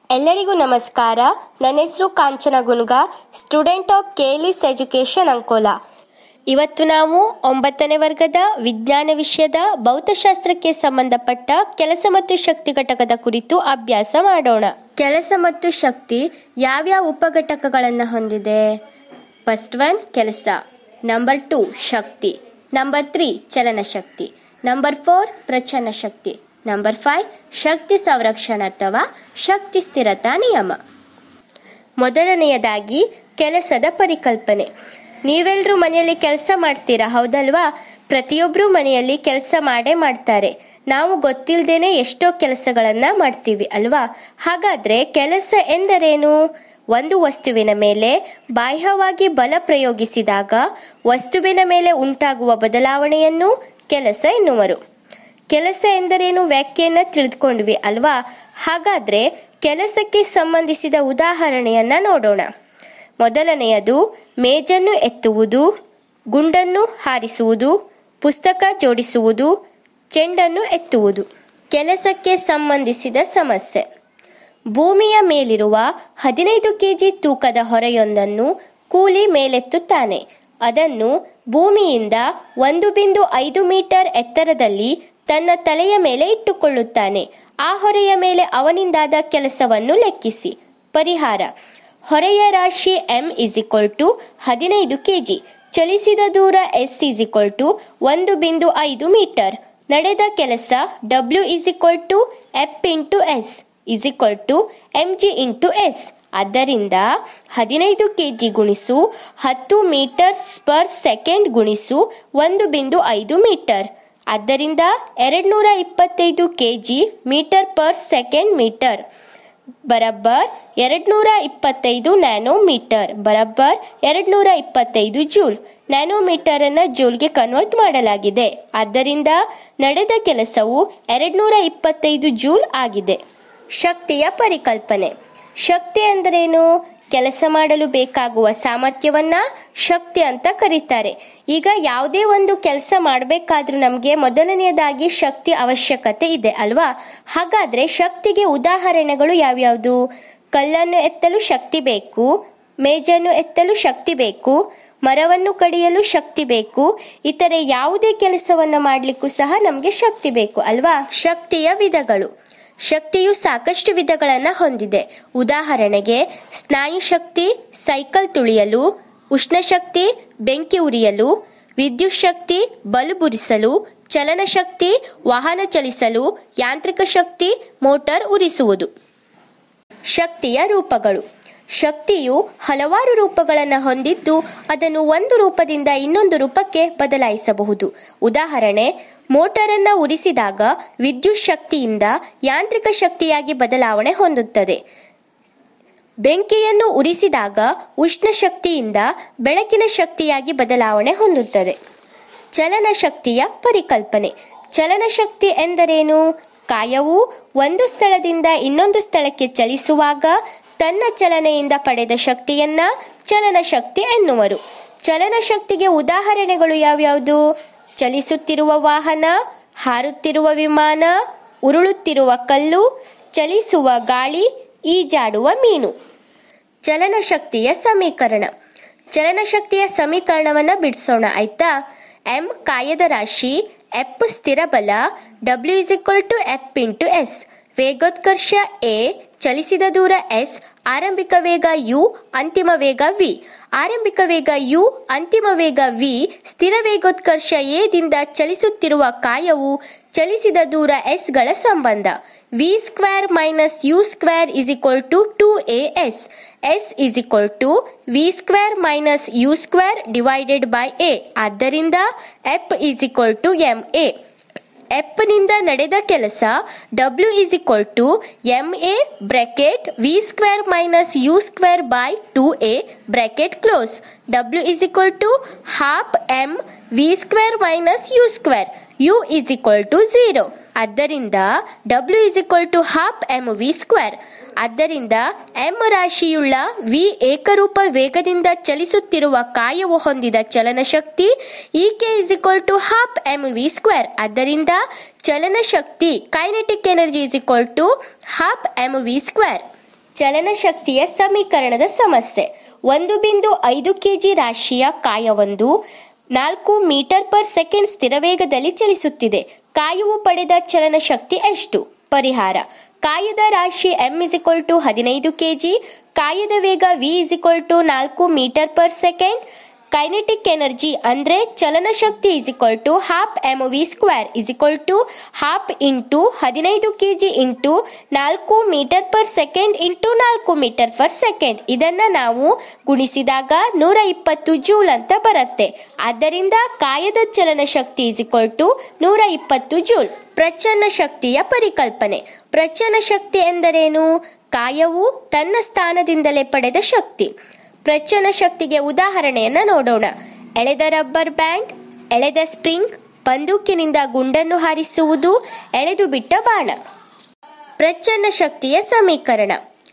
ಎಲ್ಲರಿಗೂ ನಮಸ್ಕಾರ ನನ್ನ ಹೆಸರು ಕಾಂಚನ ಗುನ್ಗ ಸ್ಟೂಡೆಂಟ್ ಆಫ್ ಕೇಲಿಸ್ ಎಜುಕೇಷನ್ ಅಂಕೋಲಾ ಇವತ್ತು ನಾವು ಒಂಬತ್ತನೇ ವರ್ಗದ ವಿಜ್ಞಾನ ವಿಷಯದ ಭೌತಶಾಸ್ತ್ರಕ್ಕೆ ಸಂಬಂಧಪಟ್ಟ ಕೆಲಸ ಮತ್ತು ಶಕ್ತಿ ಘಟಕದ ಕುರಿತು ಅಭ್ಯಾಸ ಮಾಡೋಣ ಕೆಲಸ ಮತ್ತು ಶಕ್ತಿ ಯಾವ್ಯಾವ ಉಪಘಟಕಗಳನ್ನು ಹೊಂದಿದೆ ಫಸ್ಟ್ ಒನ್ ಕೆಲಸ ನಂಬರ್ ಟು ಶಕ್ತಿ ನಂಬರ್ ತ್ರೀ ಚಲನ ಶಕ್ತಿ ನಂಬರ್ ಫೋರ್ ಪ್ರಚನ ಶಕ್ತಿ ನಂಬರ್ ಫೈವ್ ಶಕ್ತಿ ಸಂರಕ್ಷಣೆ ಅಥವಾ ಶಕ್ತಿ ಸ್ಥಿರತಾ ನಿಯಮ ಮೊದಲನೆಯದಾಗಿ ಕೆಲಸದ ಪರಿಕಲ್ಪನೆ ನೀವೆಲ್ಲರೂ ಮನೆಯಲ್ಲಿ ಕೆಲಸ ಮಾಡ್ತೀರಾ ಹೌದಲ್ವಾ ಪ್ರತಿಯೊಬ್ಬರು ಮನೆಯಲ್ಲಿ ಕೆಲಸ ಮಾಡೇ ಮಾಡ್ತಾರೆ ನಾವು ಗೊತ್ತಿಲ್ಲದೇನೆ ಎಷ್ಟೋ ಕೆಲಸಗಳನ್ನು ಮಾಡ್ತೀವಿ ಅಲ್ವಾ ಹಾಗಾದ್ರೆ ಕೆಲಸ ಎಂದರೇನು ಒಂದು ವಸ್ತುವಿನ ಮೇಲೆ ಬಾಹ್ಯವಾಗಿ ಬಲ ಪ್ರಯೋಗಿಸಿದಾಗ ವಸ್ತುವಿನ ಮೇಲೆ ಉಂಟಾಗುವ ಬದಲಾವಣೆಯನ್ನು ಕೆಲಸ ಎನ್ನುವರು ಕೆಲಸ ಎಂದರೇನು ವ್ಯಾಖ್ಯೆಯನ್ನ ತಿಳಿದುಕೊಂಡ್ವಿ ಅಲ್ವಾ ಹಾಗಾದ್ರೆ ಕೆಲಸಕ್ಕೆ ಸಂಬಂಧಿಸಿದ ಉದಾಹರಣೆಯನ್ನ ನೋಡೋಣ ಮೊದಲನೆಯದು ಮೇಜನ್ನು ಎತ್ತುವುದು ಗುಂಡನ್ನು ಹಾರಿಸುವುದು ಪುಸ್ತಕ ಜೋಡಿಸುವುದು ಚೆಂಡನ್ನು ಎತ್ತುವುದು ಕೆಲಸಕ್ಕೆ ಸಂಬಂಧಿಸಿದ ಸಮಸ್ಯೆ ಭೂಮಿಯ ಮೇಲಿರುವ ಹದಿನೈದು ಕೆಜಿ ತೂಕದ ಹೊರೆಯೊಂದನ್ನು ಕೂಲಿ ಮೇಲೆತ್ತುತ್ತಾನೆ ಅದನ್ನು ಭೂಮಿಯಿಂದ ಒಂದು ಬಿಂದು ಐದು ಮೀಟರ್ ಎತ್ತರದಲ್ಲಿ ತನ್ನ ತಲೆಯ ಮೇಲೆ ಇಟ್ಟುಕೊಳ್ಳುತ್ತಾನೆ ಆ ಹೊರೆಯ ಮೇಲೆ ಅವನಿಂದಾದ ಕೆಲಸವನ್ನು ಲೆಕ್ಕಿಸಿ ಪರಿಹಾರ ಹೊರೆಯ ರಾಶಿ ಎಂ ಇಸ್ ಇಕ್ವಲ್ ಟು ಹದಿನೈದು ಕೆಜಿ ಚಲಿಸಿದ ದೂರ ಎಸ್ ಇಸ್ ಇಕ್ವಲ್ ಟು ಒಂದು ಬಿಂದು ಐದು ಮೀಟರ್ ನಡೆದ ಕೆಲಸ W is equal to F into S is equal to M G into S ಆದ್ದರಿಂದ ಹದಿನೈದು ಕೆಜಿ ಗುಣಿಸು ಹತ್ತು ಮೀಟರ್ಸ್ ಪರ್ ಸೆಕೆಂಡ್ ಗುಣಿಸು ಒಂದು ಬಿಂದು ಐದು ಮೀಟರ್ ಆದ್ದರಿಂದ ಎರಡ್ನೂರ ಇಪ್ಪತ್ತೈದು K G metre per second metre ಬರಬ್ಬರ್ ಎರಡ್ನೂರ ಇಪ್ಪತ್ತೈದು ನ್ಯಾನೋಮೀಟರ್ ಬರಬ್ಬರ್ ಎರಡ್ನೂರ ಇಪ್ಪತ್ತೈದು ಜೂಲ್ ನ್ಯಾನೋಮೀಟರ್ ಅನ್ನ ಜೂಲ್ಗೆ ಕನ್ವರ್ಟ್ ಮಾಡಲಾಗಿದೆ ಆದ್ದರಿಂದ ನಡೆದ ಕೆಲಸವು ಎರಡ್ನೂರ ಇಪ್ಪತ್ತೈದು ಜೂಲ್ ಆಗಿದೆ ಶಕ್ತಿಯ ಪರಿಕಲ್ಪನೆ ಶಕ್ತಿ ಎಂದರೇನು ಕೆಲಸ ಮಾಡಲು ಬೇಕಾಗುವ ಸಾಮರ್ಥ್ಯವನ್ನ ಶಕ್ತಿ ಅಂತ ಕರೀತಾರೆ ಈಗ ಯಾವುದೇ ಒಂದು ಕೆಲಸ ಮಾಡಬೇಕಾದ್ರೂ ನಮಗೆ ಮೊದಲನೆಯದಾಗಿ ಶಕ್ತಿ ಅವಶ್ಯಕತೆ ಇದೆ ಅಲ್ವಾ ಹಾಗಾದ್ರೆ ಶಕ್ತಿಗೆ ಉದಾಹರಣೆಗಳು ಯಾವ್ಯಾವುದು ಕಲ್ಲನ್ನು ಎತ್ತಲು ಶಕ್ತಿ ಬೇಕು ಮೇಜನ್ನು ಎತ್ತಲು ಶಕ್ತಿ ಬೇಕು ಮರವನ್ನು ಕಡಿಯಲು ಶಕ್ತಿ ಬೇಕು ಇತರೆ ಯಾವುದೇ ಕೆಲಸವನ್ನು ಮಾಡಲಿಕ್ಕೂ ಸಹ ನಮಗೆ ಶಕ್ತಿ ಬೇಕು ಅಲ್ವಾ ಶಕ್ತಿಯ ವಿಧಗಳು ಶಕ್ತಿಯು ಸಾಕಷ್ಟು ವಿಧಗಳನ್ನು ಹೊಂದಿದೆ ಉದಾಹರಣೆಗೆ ಸ್ನಾಯು ಶಕ್ತಿ ಸೈಕಲ್ ತುಳಿಯಲು ಉಷ್ಣಶಕ್ತಿ ಬೆಂಕಿ ಉರಿಯಲು ವಿದ್ಯುತ್ ಶಕ್ತಿ ಬಲುಬುರಿಸಲು ಚಲನಶಕ್ತಿ ವಾಹನ ಚಲಿಸಲು ಯಾಂತ್ರಿಕ ಶಕ್ತಿ ಮೋಟಾರ್ ಉರಿಸುವುದು ಶಕ್ತಿಯ ರೂಪಗಳು ಶಕ್ತಿಯು ಹಲವಾರು ರೂಪಗಳನ್ನು ಹೊಂದಿದ್ದು ಅದನ್ನು ಒಂದು ರೂಪದಿಂದ ಇನ್ನೊಂದು ರೂಪಕ್ಕೆ ಬದಲಾಯಿಸಬಹುದು ಉದಾಹರಣೆ ಮೋಟರನ್ನು ಉರಿಸಿದಾಗ ವಿದ್ಯುತ್ ಶಕ್ತಿಯಿಂದ ಯಾಂತ್ರಿಕ ಶಕ್ತಿಯಾಗಿ ಬದಲಾವಣೆ ಹೊಂದುತ್ತದೆ ಬೆಂಕಿಯನ್ನು ಉರಿಸಿದಾಗ ಉಷ್ಣ ಶಕ್ತಿಯಿಂದ ಬೆಳಕಿನ ಶಕ್ತಿಯಾಗಿ ಬದಲಾವಣೆ ಹೊಂದುತ್ತದೆ ಚಲನಶಕ್ತಿಯ ಪರಿಕಲ್ಪನೆ ಚಲನಶಕ್ತಿ ಎಂದರೇನು ಕಾಯವು ಒಂದು ಸ್ಥಳದಿಂದ ಇನ್ನೊಂದು ಸ್ಥಳಕ್ಕೆ ಚಲಿಸುವಾಗ ತನ್ನ ಚಲನೆಯಿಂದ ಪಡೆದ ಶಕ್ತಿಯನ್ನ ಚಲನಶಕ್ತಿ ಎನ್ನುವರು ಚಲನಶಕ್ತಿಗೆ ಉದಾಹರಣೆಗಳು ಯಾವ್ಯಾವುದು ಚಲಿಸುತ್ತಿರುವ ವಾಹನ ಹಾರುತ್ತಿರುವ ವಿಮಾನ ಉರುಳುತ್ತಿರುವ ಕಲ್ಲು ಚಲಿಸುವ ಗಾಳಿ ಈಜಾಡುವ ಮೀನು ಚಲನಶಕ್ತಿಯ ಸಮೀಕರಣ ಚಲನಶಕ್ತಿಯ ಸಮೀಕರಣವನ್ನು ಬಿಡಿಸೋಣ ಆಯ್ತಾ ಎಂ ಕಾಯದ ರಾಶಿ ಎಪ್ ಸ್ಥಿರ ಬಲ W is equal to F into S ವೇಗೋತ್ಕರ್ಷ ಎ ಚಲಿಸಿದ ದೂರ ಎಸ್ ಆರಂಭಿಕ ವೇಗ ಯು ಅಂತಿಮ ವೇಗ ವಿ ಆರಂಭಿಕ ವೇಗ ಯು ಅಂತಿಮ ವೇಗ ವಿ ಸ್ಥಿರ ವೇಗೋತ್ಕರ್ಷ ಎದಿಂದ ಚಲಿಸುತ್ತಿರುವ ಕಾಯವು ಚಲಿಸಿದ ದೂರ ಎಸ್ಗಳ ಸಂಬಂಧ V square minus U square is equal to two A S S is equal to V square minus U square divided by A ಆದ್ದರಿಂದ F is equal to M A ಎಪ್ನಿಂದ ನಡೆದ ಕೆಲಸ W is equal to M A bracket V square minus U square by two A bracket close W is equal to half M V square minus U square U is equal to zero ಆದ್ದರಿಂದ W is equal to half M V square ಆದ್ದರಿಂದ M ರಾಶಿಯುಳ್ಳ V ಏಕರೂಪ ವೇಗದಿಂದ ಚಲಿಸುತ್ತಿರುವ ಕಾಯವು ಹೊಂದಿದ ಚಲನಶಕ್ತಿ E K is equal to half M V square ಆದ್ದರಿಂದ ಚಲನಶಕ್ತಿ kinetic energy is equal to half M V square ಚಲನಶಕ್ತಿಯ ಸಮೀಕರಣದ ಸಮಸ್ಯೆ ಒಂದು ಬಿಂದು ಐದು ಕೆಜಿ ರಾಶಿಯ ಕಾಯವೊಂದು ನಾಲ್ಕು ಮೀಟರ್ ಪರ್ ಸೆಕೆಂಡ್ ಸ್ಥಿರವೇಗದಲ್ಲಿ ಚಲಿಸುತ್ತಿದೆ ಕಾಯವು ಪಡೆದ ಚಲನಶಕ್ತಿ ಎಷ್ಟು ಪರಿಹಾರ ಕಾಯದ ರಾಶಿ ಎಂ ಇಸ್ ಇಕ್ವಲ್ ಟು ಹದಿನೈದು ಕೆಜಿ ಕಾಯದ ವೇಗ ವಿ ಇಸ್ ಇಕ್ವಲ್ ಟು ನಾಲ್ಕು metre per second kinetic energy ಅಂದ್ರೆ ಚಲನಶಕ್ತಿ is equal to half M V square is equal to half into ಹದಿನೈದು ಕೆ ಜಿ ಇಂಟು ನಾಲ್ಕು ಮೀಟರ್ ಪರ್ ಸೆಕೆಂಡ್ ಇಂಟು ನಾಲ್ಕು metre per second ಇದನ್ನ ನಾವು ಗುಣಿಸಿದಾಗ ನೂರ ಇಪ್ಪತ್ತು ಜೂಲ್ ಅಂತ ಬರುತ್ತೆ ಆದ್ದರಿಂದ ಕಾಯದ ಚಲನಶಕ್ತಿ ಇಸ್ ಇಕ್ವಲ್ ಟು ನೂರ ಇಪ್ಪತ್ತು ಜೂಲ್ ಪ್ರಚನ್ನ ಶಕ್ತಿಯ ಪರಿಕಲ್ಪನೆ ಪ್ರಚನ್ನ ಶಕ್ತಿ ಎಂದರೇನು ಕಾಯವು ತನ್ನ ಸ್ಥಾನದಿಂದಲೇ ಪಡೆದ ಶಕ್ತಿ ಪ್ರಚನ್ನ ಶಕ್ತಿಗೆ ಉದಾಹರಣೆಯನ್ನ ನೋಡೋಣ ಎಳೆದ ರಬ್ಬರ್ ಬ್ಯಾಂಡ್ ಎಳೆದ ಸ್ಪ್ರಿಂಗ್ ಬಂದೂಕಿನಿಂದ ಗುಂಡನ್ನು ಹಾರಿಸುವುದು ಎಳೆದು ಬಿಟ್ಟ ಬಾಣ ಪ್ರಚನ್ನ ಶಕ್ತಿಯ ಸಮೀಕರಣ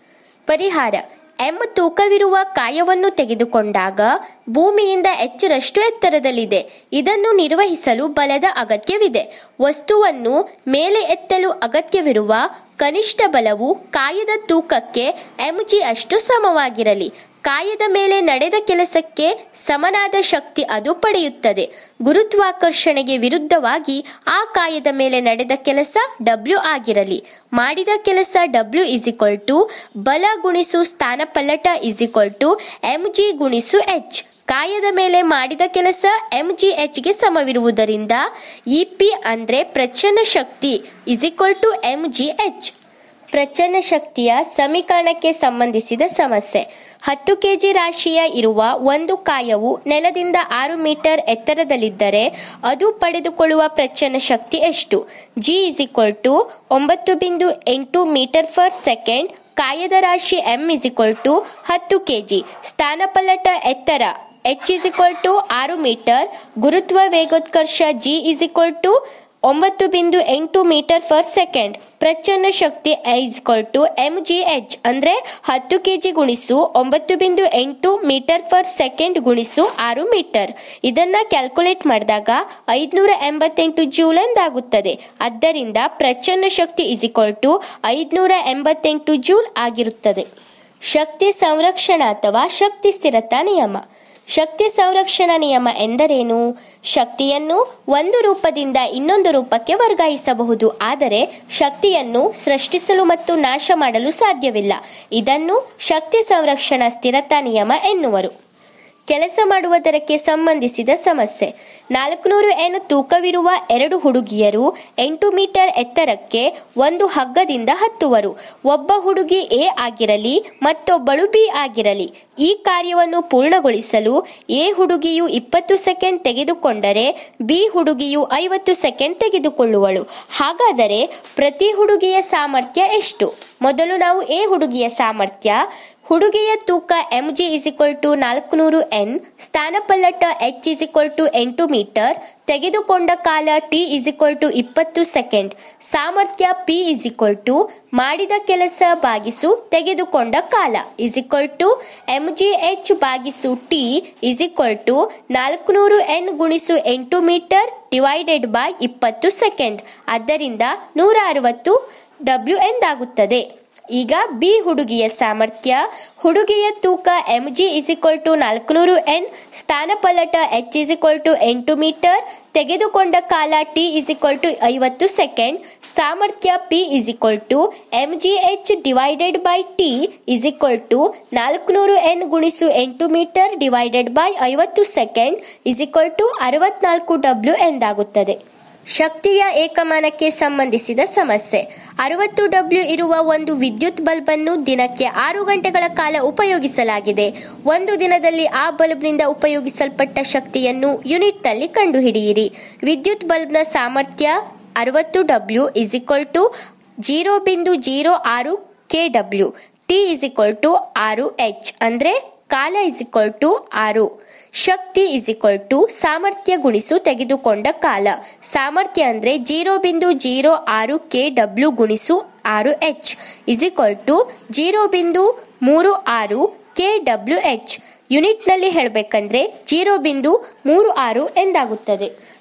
ಪರಿಹಾರ ಎಂ ತೂಕವಿರುವ ಕಾಯವನ್ನು ತೆಗೆದುಕೊಂಡಾಗ ಭೂಮಿಯಿಂದ ಎಚ್ಚರಷ್ಟು ಎತ್ತರದಲ್ಲಿದೆ ಇದನ್ನು ನಿರ್ವಹಿಸಲು ಬಲದ ಅಗತ್ಯವಿದೆ ವಸ್ತುವನ್ನು ಮೇಲೆ ಎತ್ತಲು ಅಗತ್ಯವಿರುವ ಕನಿಷ್ಠ ಬಲವು ಕಾಯದ ತೂಕಕ್ಕೆ ಎಂಜಿ ಅಷ್ಟು ಸಮವಾಗಿರಲಿ ಕಾಯದ ಮೇಲೆ ನಡೆದ ಕೆಲಸಕ್ಕೆ ಸಮನಾದ ಶಕ್ತಿ ಅದು ಪಡೆಯುತ್ತದೆ ಗುರುತ್ವಾಕರ್ಷಣೆಗೆ ವಿರುದ್ಧವಾಗಿ ಆ ಕಾಯದ ಮೇಲೆ ನಡೆದ ಕೆಲಸ ಡಬ್ಲ್ಯೂ ಆಗಿರಲಿ ಮಾಡಿದ ಕೆಲಸ ಡಬ್ಲ್ಯೂ ಇಸ್ ಇಕ್ವಲ್ ಟು ಬಲ ಗುಣಿಸು ಸ್ಥಾನಪಲ್ಲಟ is equal to M G ಗುಣಿಸು ಎಚ್ ಕಾಯದ ಮೇಲೆ ಮಾಡಿದ ಕೆಲಸ ಎಂ ಜಿ ಎಚ್ಗೆ ಸಮವಿರುವುದರಿಂದ ಇ ಪಿ ಅಂದ್ರೆ ಪ್ರಚನ್ನ ಶಕ್ತಿ is equal to M G H ಪ್ರಚನ್ನ ಶಕ್ತಿಯ ಸಮೀಕರಣಕ್ಕೆ ಸಂಬಂಧಿಸಿದ ಸಮಸ್ಯೆ ಹತ್ತು ಕೆಜಿ ರಾಶಿಯ ಇರುವ ಒಂದು ಕಾಯವು ನೆಲದಿಂದ ಆರು ಮೀಟರ್ ಎತ್ತರದಲ್ಲಿದ್ದರೆ ಅದು ಪಡೆದುಕೊಳ್ಳುವ ಪ್ರಚನ್ನ ಶಕ್ತಿ ಎಷ್ಟು ಜಿ ಇಸ್ ಇಕ್ವಲ್ ಟು ಒಂಬತ್ತು ಬಿಂದು ಎಂಟು ಮೀಟರ್ ಫರ್ ಸೆಕೆಂಡ್ ಕಾಯದ ರಾಶಿ ಎಂ ಇಸ್ ಇಕ್ವಲ್ ಟು ಹತ್ತು ಕೆಜಿ ಸ್ಥಾನಪಲ್ಲಟ ಎತ್ತರ ಎಚ್ ಇಸ್ ಇಕ್ವಲ್ ಟು ಆರು ಮೀಟರ್ ಗುರುತ್ವ ವೇಗೋತ್ಕರ್ಷ ಜಿ ಇಸ್ ಇಕ್ವಲ್ ಟು ಒಂಬತ್ತು ಬಿಂದು ಎಂಟು ಮೀಟರ್ ಫರ್ ಸೆಕೆಂಡ್ ಪ್ರಚನ್ನ ಶಕ್ತಿ is equal to M G H ಅಂದ್ರೆ ಹತ್ತು ಕೆಜಿ ಗುಣಿಸು ಒಂಬತ್ತು ಬಿಂದು ಎಂಟು ಮೀಟರ್ ಫರ್ ಸೆಕೆಂಡ್ ಗುಣಿಸು ಆರು ಮೀಟರ್ ಇದನ್ನ ಕ್ಯಾಲ್ಕುಲೇಟ್ ಮಾಡಿದಾಗ ಐದ್ನೂರ ಎಂಬತ್ತೆಂಟು ಜೂಲ್ ಎಂದಾಗುತ್ತದೆ ಆದ್ದರಿಂದ ಪ್ರಚನ್ನ ಶಕ್ತಿ ಇಸ್ ಇಕ್ವಲ್ ಟು ಐದ್ನೂರ ಎಂಬತ್ತೆಂಟು ಜೂಲ್ ಆಗಿರುತ್ತದೆ ಶಕ್ತಿ ಸಂರಕ್ಷಣಾ ಅಥವಾ ಶಕ್ತಿ ಸ್ಥಿರತಾ ನಿಯಮ ಶಕ್ತಿ ಸಂರಕ್ಷಣಾ ನಿಯಮ ಎಂದರೇನು ಶಕ್ತಿಯನ್ನು ಒಂದು ರೂಪದಿಂದ ಇನ್ನೊಂದು ರೂಪಕ್ಕೆ ವರ್ಗಾಯಿಸಬಹುದು ಆದರೆ ಶಕ್ತಿಯನ್ನು ಸೃಷ್ಟಿಸಲು ಮತ್ತು ನಾಶ ಮಾಡಲು ಸಾಧ್ಯವಿಲ್ಲ ಇದನ್ನು ಶಕ್ತಿ ಸಂರಕ್ಷಣಾ ಸ್ಥಿರತಾ ನಿಯಮ ಎನ್ನುವರು ಕೆಲಸ ಮಾಡುವುದಕ್ಕೆ ಸಂಬಂಧಿಸಿದ ಸಮಸ್ಯೆ ನಾಲ್ಕುನೂರು ಎನ್ ತೂಕವಿರುವ ಎರಡು ಹುಡುಗಿಯರು ಎಂಟು ಮೀಟರ್ ಎತ್ತರಕ್ಕೆ ಒಂದು ಹಗ್ಗದಿಂದ ಹತ್ತುವರು ಒಬ್ಬ ಹುಡುಗಿ ಎ ಆಗಿರಲಿ ಮತ್ತೊಬ್ಬಳು ಬಿ ಆಗಿರಲಿ ಈ ಕಾರ್ಯವನ್ನು ಪೂರ್ಣಗೊಳಿಸಲು ಎ ಹುಡುಗಿಯು ಇಪ್ಪತ್ತು ಸೆಕೆಂಡ್ ತೆಗೆದುಕೊಂಡರೆ ಬಿ ಹುಡುಗಿಯು ಐವತ್ತು ಸೆಕೆಂಡ್ ತೆಗೆದುಕೊಳ್ಳುವಳು ಹಾಗಾದರೆ ಪ್ರತಿ ಹುಡುಗಿಯ ಸಾಮರ್ಥ್ಯ ಎಷ್ಟು ಮೊದಲು ನಾವು ಎ ಹುಡುಗಿಯ ಸಾಮರ್ಥ್ಯ ಹುಡುಗಿಯ ತೂಕ M G is equal to ನಾಲ್ಕುನೂರು ಎನ್ ಸ್ಥಾನಪಲ್ಲಟ ಎಚ್ ಇಸ್ ಇಕ್ವಲ್ ಟು ಎಂಟು ಮೀಟರ್ ತೆಗೆದುಕೊಂಡ ಕಾಲ ಟಿ ಇಸ್ ಇಕ್ವಲ್ ಟು ಇಪ್ಪತ್ತು ಸೆಕೆಂಡ್ ಸಾಮರ್ಥ್ಯ ಪಿ ಇಸ್ ಇಕ್ವಲ್ ಟು ಮಾಡಿದ ಕೆಲಸ ಬಾಗಿಸು ತೆಗೆದುಕೊಂಡ ಕಾಲ is equal to M G H ಬಾಗಿಸು ಟಿ ಇಸ್ ಇಕ್ವಲ್ ಟು ನಾಲ್ಕುನೂರು ಎನ್ ಗುಣಿಸು ಎಂಟು ಮೀಟರ್ ಡಿವೈಡೆಡ್ ಬೈ ಇಪ್ಪತ್ತು ಸೆಕೆಂಡ್ ಆದ್ದರಿಂದ ನೂರ ಅರವತ್ತು ಡಬ್ಲ್ಯೂ ಎಂದಾಗುತ್ತದೆ ಈಗ ಬಿ ಹುಡುಗಿಯ ಸಾಮರ್ಥ್ಯ ಹುಡುಗಿಯ ತೂಕ M G is equal to ನಾಲ್ಕುನೂರು ಎನ್ ಸ್ಥಾನಪಲ್ಲಟ ಎಚ್ ಇಸ್ ಇಕ್ವಲ್ ಟು ಎಂಟು ಮೀಟರ್ ತೆಗೆದುಕೊಂಡ ಕಾಲ ಟಿ ಇಸ್ ಇಕ್ವಲ್ ಟು ಐವತ್ತು ಸೆಕೆಂಡ್ ಸಾಮರ್ಥ್ಯ P is equal to M G H divided by T is equal to ನಾಲ್ಕುನೂರು ಎನ್ ಗುಣಿಸು ಎಂಟು ಮೀಟರ್ ಡಿವೈಡೆಡ್ ಬೈ ಐವತ್ತು ಸೆಕೆಂಡ್ ಇಸ್ ಇಕ್ವಲ್ ಟು ಅರವತ್ನಾಲ್ಕು ಡಬ್ಲ್ಯೂ ಎಂದಾಗುತ್ತದೆ ಶಕ್ತಿಯ ಏಕಮಾನಕ್ಕೆ ಸಂಬಂಧಿಸಿದ ಸಮಸ್ಯೆ ಅರವತ್ತು ಡಬ್ಲ್ಯೂ ಇರುವ ಒಂದು ವಿದ್ಯುತ್ ಬಲ್ಬ್ ಅನ್ನು ದಿನಕ್ಕೆ ಆರು ಗಂಟೆಗಳ ಕಾಲ ಉಪಯೋಗಿಸಲಾಗಿದೆ ಒಂದು ದಿನದಲ್ಲಿ ಆ ಬಲ್ಬ್ನಿಂದ ಉಪಯೋಗಿಸಲ್ಪಟ್ಟ ಶಕ್ತಿಯನ್ನು ಯೂನಿಟ್ನಲ್ಲಿ ಕಂಡುಹಿಡಿಯಿರಿ ವಿದ್ಯುತ್ ಬಲ್ಬ್ನ ಸಾಮರ್ಥ್ಯ ಅರವತ್ತು W is equal to zero ಬಿಂದು ಜೀರೋ ಆರು K W T is equal to ಆರು ಎಚ್ ಅಂದ್ರೆ ಕಾಲ ಇಸ್ ಇಕ್ವಲ್ ಟು ಆರು ಶಕ್ತಿ ಇಸ್ ಇಕ್ವಲ್ ಟು ಸಾಮರ್ಥ್ಯ ಗುಣಿಸು ತೆಗೆದುಕೊಂಡ ಕಾಲ ಸಾಮರ್ಥ್ಯ ಅಂದ್ರೆ ಜೀರೋ ಬಿಂದು ಜೀರೋ ಆರು ಕೆ ಡಬ್ಲ್ಯೂ ಗುಣಿಸು ಆರು H is equal to zero ಬಿಂದು ಮೂರು ಆರು ಕೆ ಡಬ್ಲ್ಯೂ ಎಚ್ ಯೂನಿಟ್ನಲ್ಲಿ ಹೇಳಬೇಕಂದ್ರೆ ಜೀರೋ ಬಿಂದು ಮೂರು ಆರು ಎಂದಾಗುತ್ತದೆ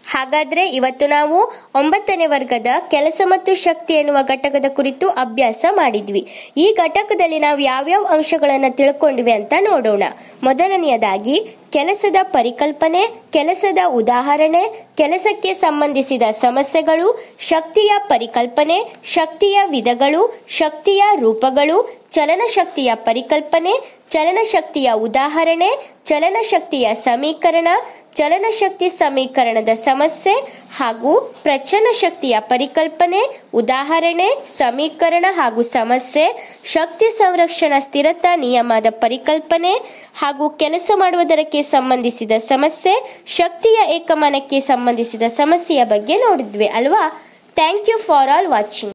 ಹಾಗಾದ್ರೆ ಇವತ್ತು ನಾವು ಒಂಬತ್ತನೇ ವರ್ಗದ ಕೆಲಸ ಮತ್ತು ಶಕ್ತಿ ಎನ್ನುವ ಘಟಕದ ಕುರಿತು ಅಭ್ಯಾಸ ಮಾಡಿದ್ವಿ ಈ ಘಟಕದಲ್ಲಿ ನಾವು ಯಾವ್ಯಾವ ಅಂಶಗಳನ್ನು ತಿಳ್ಕೊಂಡ್ವಿ ಅಂತ ನೋಡೋಣ ಮೊದಲನೆಯದಾಗಿ ಕೆಲಸದ ಪರಿಕಲ್ಪನೆ ಕೆಲಸದ ಉದಾಹರಣೆ ಕೆಲಸಕ್ಕೆ ಸಂಬಂಧಿಸಿದ ಸಮಸ್ಯೆಗಳು ಶಕ್ತಿಯ ಪರಿಕಲ್ಪನೆ ಶಕ್ತಿಯ ವಿಧಗಳು ಶಕ್ತಿಯ ರೂಪಗಳು ಚಲನಶಕ್ತಿಯ ಪರಿಕಲ್ಪನೆ ಚಲನಶಕ್ತಿಯ ಉದಾಹರಣೆ ಚಲನಶಕ್ತಿಯ ಸಮೀಕರಣ ಚಲನಶಕ್ತಿ ಸಮೀಕರಣದ ಸಮಸ್ಯೆ ಹಾಗೂ ಪ್ರಚನ ಶಕ್ತಿಯ ಪರಿಕಲ್ಪನೆ ಉದಾಹರಣೆ ಸಮೀಕರಣ ಹಾಗೂ ಸಮಸ್ಯೆ ಶಕ್ತಿ ಸಂರಕ್ಷಣಾ ಸ್ಥಿರತಾ ನಿಯಮದ ಪರಿಕಲ್ಪನೆ ಹಾಗೂ ಕೆಲಸ ಮಾಡುವುದಕ್ಕೆ ಸಂಬಂಧಿಸಿದ ಸಮಸ್ಯೆ ಶಕ್ತಿಯ ಏಕಮಾನಕ್ಕೆ ಸಂಬಂಧಿಸಿದ ಸಮಸ್ಯೆಯ ಬಗ್ಗೆ ನೋಡಿದ್ವಿ ಅಲ್ವಾ thank you for all watching